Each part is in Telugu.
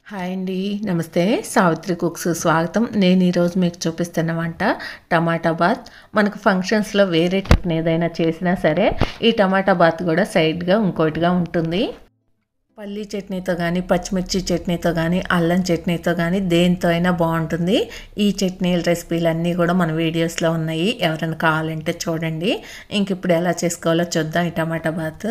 హాయ్ అండి నమస్తే సావిత్రి కుక్స్ స్వాగతం నేను ఈరోజు మీకు చూపిస్తున్న వంట టమాటా బాత్ మనకు ఫంక్షన్స్లో వేరే టిఫిన్ ఏదైనా చేసినా సరే ఈ టమాటా బాత్ కూడా సైడ్గా ఇంకోటిగా ఉంటుంది పల్లీ చట్నీతో కానీ పచ్చిమిర్చి చట్నీతో కానీ అల్లం చట్నీతో కానీ దేనితో అయినా బాగుంటుంది ఈ చట్నీల రెసిపీలు అన్నీ కూడా మన వీడియోస్లో ఉన్నాయి ఎవరైనా కావాలంటే చూడండి ఇంక ఇప్పుడు ఎలా చేసుకోవాలో చూద్దాం ఈ టమాటా బాత్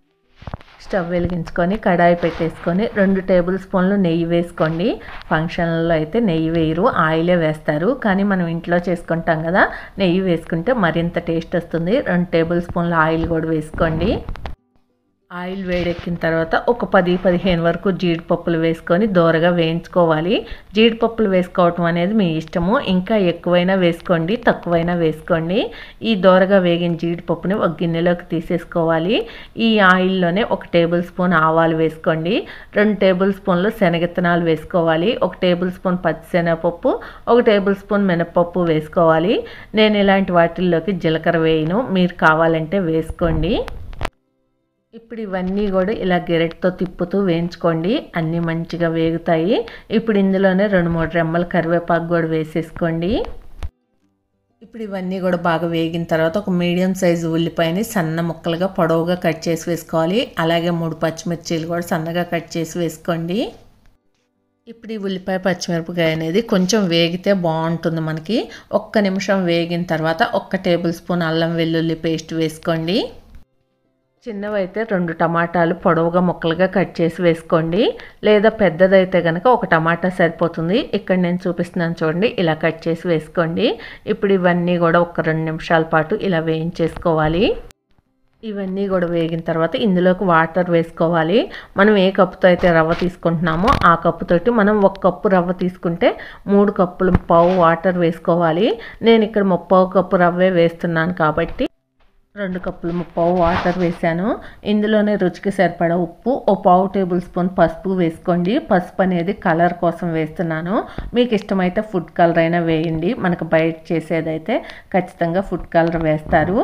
స్టవ్ వెలిగించుకొని కడాయి పెట్టేసుకొని రెండు టేబుల్ స్పూన్లు నెయ్యి వేసుకోండి ఫంక్షన్లలో అయితే నెయ్యి వేయరు ఆయిలే వేస్తారు కానీ మనం ఇంట్లో చేసుకుంటాం కదా నెయ్యి వేసుకుంటే మరింత టేస్ట్ వస్తుంది రెండు టేబుల్ స్పూన్ల ఆయిల్ కూడా వేసుకోండి ఆయిల్ వేడెక్కిన తర్వాత ఒక పది పదిహేను వరకు జీడిపప్పులు వేసుకొని దోరగా వేయించుకోవాలి జీడిపప్పులు వేసుకోవటం అనేది మీ ఇష్టము ఇంకా ఎక్కువైనా వేసుకోండి తక్కువైనా వేసుకోండి ఈ దోరగా వేగిన జీడిపప్పుని ఒక గిన్నెలోకి తీసేసుకోవాలి ఈ ఆయిల్లోనే ఒక టేబుల్ స్పూన్ ఆవాలు వేసుకోండి రెండు టేబుల్ స్పూన్లు శనగిత్తనాలు వేసుకోవాలి ఒక టేబుల్ స్పూన్ పచ్చిశనగపప్పు ఒక టేబుల్ స్పూన్ మినపప్పు వేసుకోవాలి నేను ఇలాంటి వాటిల్లోకి జీలకర్ర వేయను మీరు కావాలంటే వేసుకోండి ఇప్పుడు ఇవన్నీ కూడా ఇలా గెరెట్తో తిప్పుతూ వేయించుకోండి అన్నీ మంచిగా వేగుతాయి ఇప్పుడు ఇందులోనే రెండు మూడు రెమ్మల కరివేపాకు కూడా వేసేసుకోండి ఇప్పుడు ఇవన్నీ కూడా బాగా వేగిన తర్వాత ఒక మీడియం సైజు ఉల్లిపాయని సన్న ముక్కలుగా పొడవుగా కట్ చేసి వేసుకోవాలి అలాగే మూడు పచ్చిమిర్చీలు కూడా సన్నగా కట్ చేసి వేసుకోండి ఇప్పుడు ఈ ఉల్లిపాయ పచ్చిమిరపకాయ అనేది కొంచెం వేగితే బాగుంటుంది మనకి ఒక్క నిమిషం వేగిన తర్వాత ఒక్క టేబుల్ స్పూన్ అల్లం వెల్లుల్లి పేస్ట్ వేసుకోండి చిన్నవైతే రెండు టమాటాలు పొడవుగా ముక్కలుగా కట్ చేసి వేసుకోండి లేదా పెద్దదైతే కనుక ఒక టమాటా సరిపోతుంది ఇక్కడ నేను చూపిస్తున్నాను చూడండి ఇలా కట్ చేసి వేసుకోండి ఇప్పుడు ఇవన్నీ కూడా ఒక రెండు నిమిషాల పాటు ఇలా వేయించేసుకోవాలి ఇవన్నీ కూడా వేగిన తర్వాత ఇందులోకి వాటర్ వేసుకోవాలి మనం ఏ కప్పుతో అయితే రవ్వ తీసుకుంటున్నామో ఆ కప్పుతోటి మనం ఒక కప్పు రవ్వ తీసుకుంటే మూడు కప్పులు పావు వాటర్ వేసుకోవాలి నేను ఇక్కడ ముప్పావు కప్పు రవ్వే వేస్తున్నాను కాబట్టి రెండు కప్పులు ముప్పావు వాటర్ వేసాను ఇందులోనే రుచికి సరిపడా ఉప్పు ఓ పావు టేబుల్ స్పూన్ పసుపు వేసుకోండి పసుపు అనేది కలర్ కోసం వేస్తున్నాను మీకు ఇష్టమైతే ఫుడ్ కలర్ అయినా వేయండి మనకు బయట చేసేదైతే ఖచ్చితంగా ఫుడ్ కలర్ వేస్తారు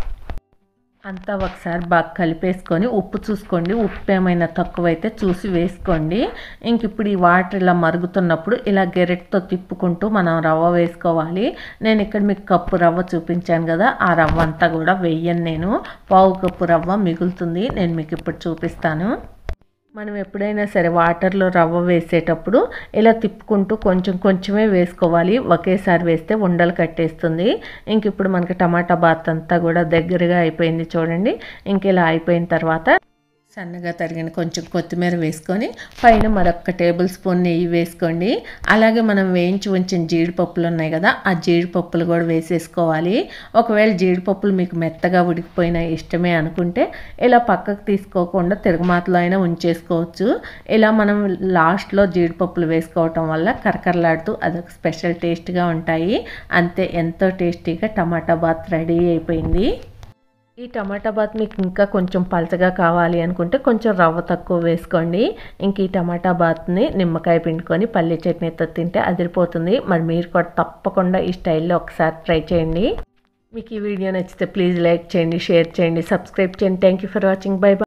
అంతా ఒకసారి బాగా కలిపేసుకొని ఉప్పు చూసుకోండి ఉప్పు ఏమైనా తక్కువైతే చూసి వేసుకోండి ఇంక ఇప్పుడు ఈ వాటర్ ఇలా మరుగుతున్నప్పుడు ఇలా గెరెట్తో తిప్పుకుంటూ మనం రవ్వ వేసుకోవాలి నేను ఇక్కడ మీకు కప్పు రవ్వ చూపించాను కదా ఆ రవ్వ అంతా కూడా వెయ్యను నేను పావు కప్పు రవ్వ మిగులుతుంది నేను మీకు ఇప్పుడు చూపిస్తాను మనం ఎప్పుడైనా సరే వాటర్లో రవ్వ వేసేటప్పుడు ఇలా తిప్పుకుంటూ కొంచెం కొంచెమే వేసుకోవాలి ఒకేసారి వేస్తే ఉండలు కట్టేస్తుంది ఇంక ఇప్పుడు మనకి టమాటా బాత్ అంతా కూడా దగ్గరగా అయిపోయింది చూడండి ఇంక ఇలా అయిపోయిన తర్వాత సన్నగా తరిగిన కొంచెం కొత్తిమీర వేసుకొని పైన మరొక టేబుల్ స్పూన్ నెయ్యి వేసుకోండి అలాగే మనం వేయించి ఉంచిన జీడిపప్పులు ఉన్నాయి కదా ఆ జీడిపప్పులు కూడా వేసేసుకోవాలి ఒకవేళ జీడిపప్పులు మీకు మెత్తగా ఉడికిపోయిన ఇష్టమే అనుకుంటే ఇలా పక్కకు తీసుకోకుండా తిరగమాతలో అయినా ఉంచేసుకోవచ్చు ఇలా మనం లాస్ట్లో జీడిపప్పులు వేసుకోవటం వల్ల కరకరలాడుతూ అదొక స్పెషల్ టేస్ట్గా ఉంటాయి అంతే ఎంతో టేస్టీగా టమాటా బాత్ రెడీ అయిపోయింది ఈ టమాటా బాత్ మీకు ఇంకా కొంచెం పలచగా కావాలి అనుకుంటే కొంచెం రవ్వ తక్కువ వేసుకోండి ఇంక ఈ టమాటా బాత్ని నిమ్మకాయ పిండుకొని పల్లి చట్నీతో తింటే అదిరిపోతుంది మరి మీరు కూడా తప్పకుండా ఈ స్టైల్లో ఒకసారి ట్రై చేయండి మీకు ఈ వీడియో నచ్చితే ప్లీజ్ లైక్ చేయండి షేర్ చేయండి సబ్స్క్రైబ్ చేయండి thank you for watching bye by